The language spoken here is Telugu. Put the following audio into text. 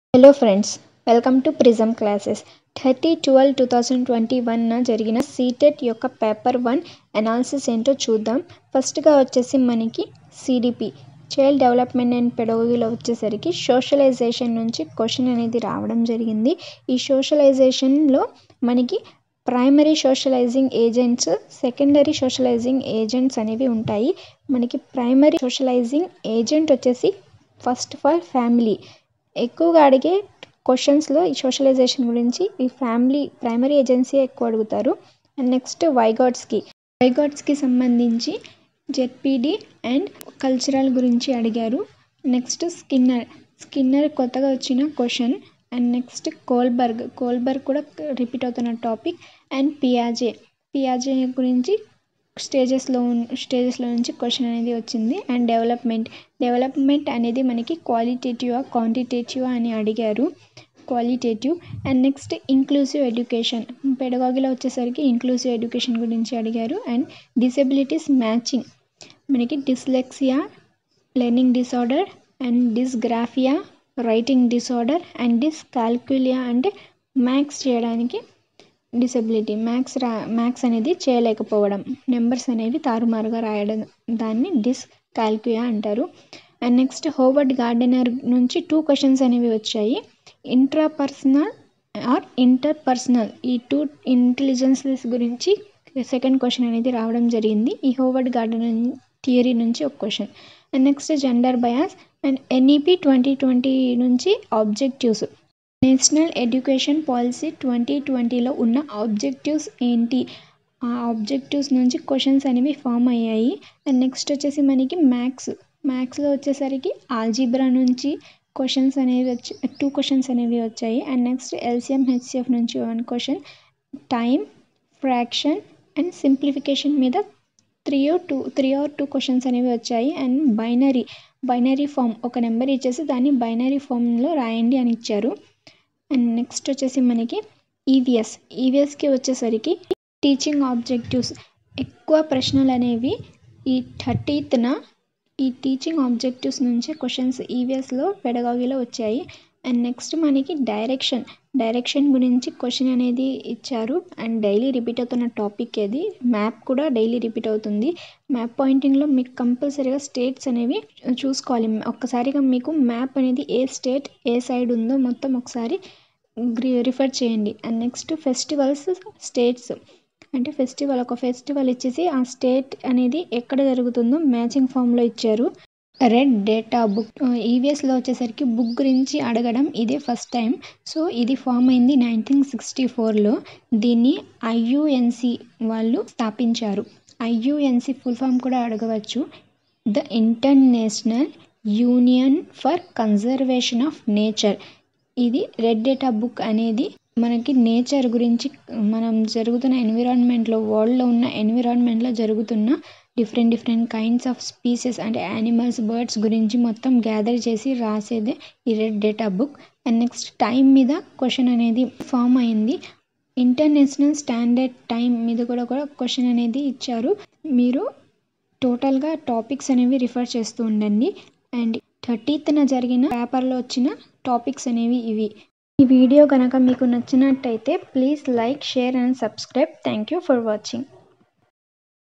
hello friends welcome to prism classes thirty twelve two thousand twenty వన్న జరిగిన సీటెట్ యొక్క పేపర్ వన్ అనాలిసిస్ ఏంటో చూద్దాం ఫస్ట్గా వచ్చేసి మనకి సిడిపి చైల్డ్ డెవలప్మెంట్ అండ్ పెడగోగిలో వచ్చేసరికి సోషలైజేషన్ నుంచి క్వశ్చన్ అనేది రావడం జరిగింది ఈ సోషలైజేషన్లో మనకి primary socializing agents secondary socializing agents అనేవి ఉంటాయి మనకి ప్రైమరీ సోషలైజింగ్ ఏజెంట్ వచ్చేసి ఫస్ట్ ఆఫ్ ఆల్ ఫ్యామిలీ ఎక్కువగా అడిగే క్వశ్చన్స్లో ఈ సోషలైజేషన్ గురించి ఈ ఫ్యామిలీ ప్రైమరీ ఏజెన్సీ ఎక్కువ అడుగుతారు అండ్ నెక్స్ట్ వైగాట్స్కి వైగాట్స్కి సంబంధించి జెడ్పీడి అండ్ కల్చరల్ గురించి అడిగారు నెక్స్ట్ స్కిన్నర్ స్కిన్నర్ కొత్తగా వచ్చిన question and next Kohlberg Kohlberg కూడా రిపీట్ అవుతున్న టాపిక్ అండ్ పియాజే పియాజే గురించి స్టేజెస్లో స్టేజెస్లో నుంచి క్వశ్చన్ అనేది వచ్చింది అండ్ డెవలప్మెంట్ డెవలప్మెంట్ అనేది మనకి క్వాలిటేటివా క్వాంటిటేటివా అని అడిగారు qualitative and next inclusive education పెడగాగిలో వచ్చేసరికి ఇంక్లూసివ్ ఎడ్యుకేషన్ గురించి అడిగారు అండ్ డిసెబిలిటీస్ మ్యాచింగ్ మనకి dyslexia learning disorder and dysgraphia writing disorder and dyscalculia అంటే మ్యాథ్స్ చేయడానికి డిసెబిలిటీ మ్యాథ్స్ రా మ్యాథ్స్ అనేది చేయలేకపోవడం నెంబర్స్ అనేవి తారుమారుగా రాయడం దాన్ని డిస్ క్యాల్కుయా అంటారు అండ్ నెక్స్ట్ హోవర్డ్ గార్డెనర్ నుంచి టూ క్వశ్చన్స్ అనేవి వచ్చాయి intra personal or inter personal ఈ టూ ఇంటెలిజెన్సెస్ గురించి సెకండ్ క్వశ్చన్ అనేది రావడం జరిగింది ఈ హోవర్డ్ గార్డెనర్ థియరీ నుంచి ఒక question and next gender bias and NEP twenty twenty నుంచి objectives national education policy twenty ట్వంటీలో ఉన్న ఆబ్జెక్టివ్స్ ఏంటి ఆ ఆబ్జెక్టివ్స్ నుంచి క్వశ్చన్స్ అనేవి ఫామ్ అయ్యాయి అండ్ నెక్స్ట్ వచ్చేసి మనకి మ్యాథ్స్ మ్యాథ్స్లో వచ్చేసరికి ఆల్జీబ్రా నుంచి క్వశ్చన్స్ అనేవి వచ్చి టూ క్వశ్చన్స్ అనేవి వచ్చాయి అండ్ నెక్స్ట్ ఎల్సిఎం హెచ్సిఎఫ్ నుంచి one question time fraction and simplification మీద three or two three or two questions అనేవి వచ్చాయి అండ్ బైనరీ బైనరీ ఫామ్ ఒక నెంబర్ ఇచ్చేసి దాన్ని బైనరీ ఫామ్లో రాయండి అని ఇచ్చారు అండ్ నెక్స్ట్ వచ్చేసి మనకి ఈవీఎస్ ఈవీఎస్కి వచ్చేసరికి టీచింగ్ ఆబ్జెక్టివ్స్ ఎక్కువ ప్రశ్నలు అనేవి ఈ థర్టీత్న ఈ టీచింగ్ ఆబ్జెక్టివ్స్ నుంచే క్వశ్చన్స్ ఈవీఎస్లో పెడగాగిలో వచ్చాయి అండ్ నెక్స్ట్ మనకి డైరెక్షన్ డైరెక్షన్ గురించి క్వశ్చన్ అనేది ఇచ్చారు అండ్ డైలీ రిపీట్ అవుతున్న టాపిక్ ఏది మ్యాప్ కూడా డైలీ రిపీట్ అవుతుంది మ్యాప్ పాయింటింగ్లో మీకు కంపల్సరీగా స్టేట్స్ అనేవి చూసుకోవాలి ఒక్కసారిగా మీకు మ్యాప్ అనేది ఏ స్టేట్ ఏ సైడ్ ఉందో మొత్తం ఒకసారి రిఫర్ చేయండి అండ్ నెక్స్ట్ ఫెస్టివల్స్ స్టేట్స్ అంటే ఫెస్టివల్ ఒక ఫెస్టివల్ ఇచ్చేసి ఆ స్టేట్ అనేది ఎక్కడ జరుగుతుందో మ్యాచింగ్ ఫామ్లో ఇచ్చారు రెడ్ డేటా బుక్ ఈవీఎస్లో వచ్చేసరికి బుక్ గురించి అడగడం ఇదే ఫస్ట్ టైం సో ఇది ఫామ్ అయింది నైన్టీన్ సిక్స్టీ ఫోర్లో దీన్ని ఐయుఎన్సి వాళ్ళు స్థాపించారు ఐయుఎన్సి ఫుల్ ఫామ్ కూడా అడగవచ్చు the international union for conservation of nature ఇది రెడ్ డేటా బుక్ అనేది మనకి నేచర్ గురించి మనం జరుగుతున్న ఎన్విరాన్మెంట్లో వరల్డ్లో ఉన్న ఎన్విరాన్మెంట్లో జరుగుతున్న different different kinds of species అంటే యానిమల్స్ బర్డ్స్ గురించి మొత్తం గ్యాదర్ చేసి రాసేదే ఈ red data book and next time మీద క్వశ్చన్ అనేది ఫామ్ అయింది ఇంటర్నేషనల్ స్టాండర్డ్ టైం మీద కూడా కూడా క్వశ్చన్ అనేది ఇచ్చారు మీరు టోటల్గా టాపిక్స్ అనేవి రిఫర్ చేస్తూ ఉండండి అండ్ థర్టీత్న జరిగిన పేపర్లో వచ్చిన టాపిక్స్ అనేవి ఇవి ఈ వీడియో కనుక మీకు నచ్చినట్టయితే please like share and subscribe thank you for watching